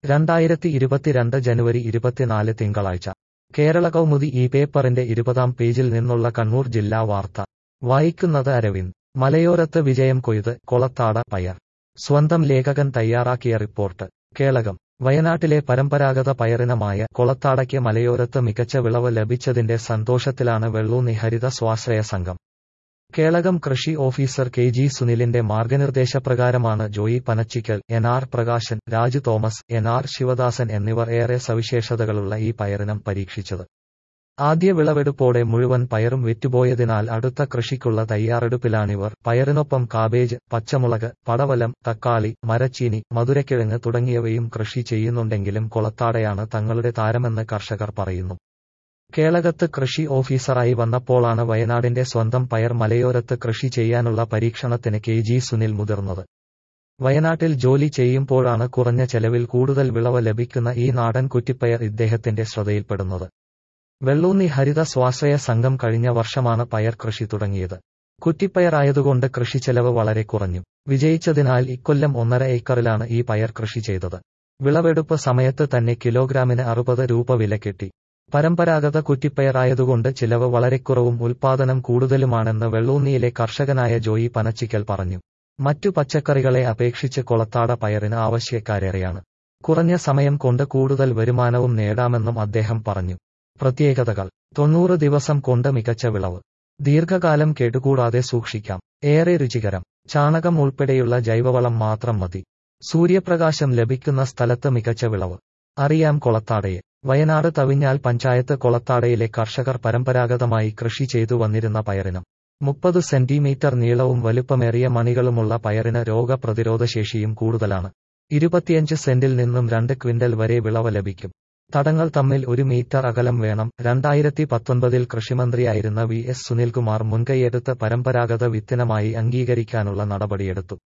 രണ്ടായിരത്തി ഇരുപത്തിരണ്ട് ജനുവരി ഇരുപത്തിനാല് തിങ്കളാഴ്ച കേരള കൗമുദി ഈ പേപ്പറിന്റെ ഇരുപതാം പേജിൽ നിന്നുള്ള കണ്ണൂർ ജില്ലാ വാർത്ത വായിക്കുന്നത് അരവിന്ദ് മലയോരത്ത് വിജയം കൊയ്ത് കൊളത്താട പയർ സ്വന്തം ലേഖകൻ തയ്യാറാക്കിയ റിപ്പോർട്ട് കേളകം വയനാട്ടിലെ പരമ്പരാഗത പയറിനമായ കൊളത്താടയ്ക്ക് മലയോരത്ത് മികച്ച വിളവ് ലഭിച്ചതിന്റെ സന്തോഷത്തിലാണ് വെള്ളൂന്നി ഹരിത സ്വാശ്രയ സംഘം കേളകം കൃഷി ഓഫീസർ കെ ജി സുനിലിന്റെ മാർഗനിർദ്ദേശപ്രകാരമാണ് Joy Panachikkal N R Prakashan Raju Thomas N R Shivadasan എന്നിവർ ഏറെ സവിശേഷതകളുള്ള ഈ പയറിനം പരീക്ഷിച്ചത് ആദ്യ വിളവെടുപ്പോടെ മുഴുവൻ പയറും വിറ്റുപോയതിനാൽ അടുത്ത കൃഷിക്കുള്ള തയ്യാറെടുപ്പിലാണിവർ പയറിനൊപ്പം കാബേജ് പച്ചമുളക് പടവലം തക്കാളി മരച്ചീനി മധുരക്കിഴങ്ങ് തുടങ്ങിയവയും കൃഷി ചെയ്യുന്നുണ്ടെങ്കിലും കൊളത്താടയാണ് തങ്ങളുടെ താരമെന്ന് കർഷകർ പറയുന്നു കേളകത്ത് കൃഷി ഓഫീസറായി വന്നപ്പോഴാണ് വയനാടിന്റെ സ്വന്തം പയർ മലയോരത്ത് കൃഷി ചെയ്യാനുള്ള പരീക്ഷണത്തിന് കെ ജി സുനിൽ മുതിർന്നത് വയനാട്ടിൽ ജോലി ചെയ്യുമ്പോഴാണ് കുറഞ്ഞ ചെലവിൽ കൂടുതൽ വിളവ് ലഭിക്കുന്ന ഈ നാടൻ കുറ്റിപ്പയർ ഇദ്ദേഹത്തിന്റെ ശ്രദ്ധയിൽപ്പെടുന്നത് വെള്ളൂന്നി ഹരിത സ്വാശ്രയ സംഘം കഴിഞ്ഞ വർഷമാണ് പയർ കൃഷി തുടങ്ങിയത് കുറ്റിപ്പയറായതുകൊണ്ട് കൃഷിച്ചെലവ് വളരെ കുറഞ്ഞു വിജയിച്ചതിനാൽ ഇക്കൊല്ലം ഒന്നര ഏക്കറിലാണ് ഈ പയർ കൃഷി ചെയ്തത് വിളവെടുപ്പ് സമയത്ത് തന്നെ കിലോഗ്രാമിന് അറുപത് രൂപ വില കിട്ടി പരമ്പരാഗത കുറ്റിപ്പയറായതുകൊണ്ട് ചിലവ് വളരെ കുറവും ഉൽപാദനം കൂടുതലുമാണെന്ന് വെള്ളൂന്നിയിലെ കർഷകനായ ജോയി പനച്ചിക്കൽ പറഞ്ഞു മറ്റു പച്ചക്കറികളെ അപേക്ഷിച്ച് കൊളത്താട പയറിന് ആവശ്യക്കാരേറെയാണ് കുറഞ്ഞ സമയം കൊണ്ട് കൂടുതൽ വരുമാനവും നേടാമെന്നും അദ്ദേഹം പറഞ്ഞു പ്രത്യേകതകൾ തൊണ്ണൂറ് ദിവസം കൊണ്ട് മികച്ച വിളവ് ദീർഘകാലം കേടുകൂടാതെ സൂക്ഷിക്കാം ഏറെ രുചികരം ചാണകം ഉൾപ്പെടെയുള്ള ജൈവവളം മാത്രം മതി സൂര്യപ്രകാശം ലഭിക്കുന്ന സ്ഥലത്ത് മികച്ച വിളവ് അറിയാം കൊളത്താടയെ വയനാട് തവിഞ്ഞാൽ പഞ്ചായത്ത് കൊളത്താടയിലെ കർഷകർ പരമ്പരാഗതമായി കൃഷി ചെയ്തു വന്നിരുന്ന പയറിനം മുപ്പത് സെന്റിമീറ്റർ നീളവും വലുപ്പമേറിയ മണികളുമുള്ള പയറിന് രോഗപ്രതിരോധശേഷിയും കൂടുതലാണ് ഇരുപത്തിയഞ്ച് സെന്റിൽ നിന്നും രണ്ട് ക്വിന്റൽ വരെ വിളവ് ലഭിക്കും തടങ്ങൾ തമ്മിൽ ഒരു മീറ്റർ അകലം വേണം രണ്ടായിരത്തി പത്തൊൻപതിൽ കൃഷിമന്ത്രിയായിരുന്ന വി എസ് സുനിൽകുമാർ മുൻകൈയെടുത്ത് പരമ്പരാഗത വിത്തിനമായി അംഗീകരിക്കാനുള്ള നടപടിയെടുത്തു